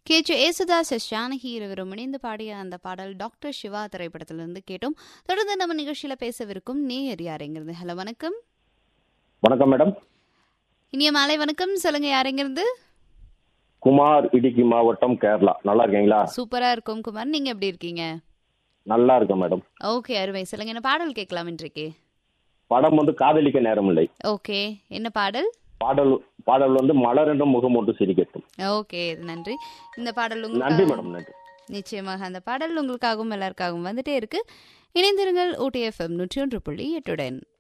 K J Yesudas S Janaki இருவரும் இணைந்து பாடிய அந்த பாடல் டாக்டர் சிவா திரைப்படத்திலிருந்து கேட்டோம் தொடர்ந்து நம்ம நிகழ்ச்சியில பேசவிருக்கும் நேயர் யாருங்கிறது ஹலோ வணக்கம் வணக்கம் மேடம் இனிய மாலை வணக்கம் சொல்லுங்க யாருங்கிறது குமார் இடுக்கி மாவட்டம் கேரளா நல்லா இருக்கீங்களா சூப்பரா இருக்கும் குமார் நீங்க எப்படி இருக்கீங்க நல்லா இருக்கேன் மேடம் ஓகே அருமை சொல்லுங்க என்ன பாடல் கேட்கலாம் இன்றைக்கு படம் வந்து காதலிக்க நேரமில்லை ஓகே என்ன பாடல் பாடல் பாடல் வந்து மலர் என்றும் முகம் ஒன்று சிரிக்கட்டும் ஓகே நன்றி இந்த பாடல் நன்றி உங்களுக்கு மேடம் நன்றி நிச்சயமாக அந்த பாடல் உங்களுக்காகவும் எல்லாருக்காகவும் வந்துட்டே இருக்கு இணைந்திருங்கள் ஊட்டி எஃப்எம் நூற்றி ஒன்று புள்ளி எட்டுடன்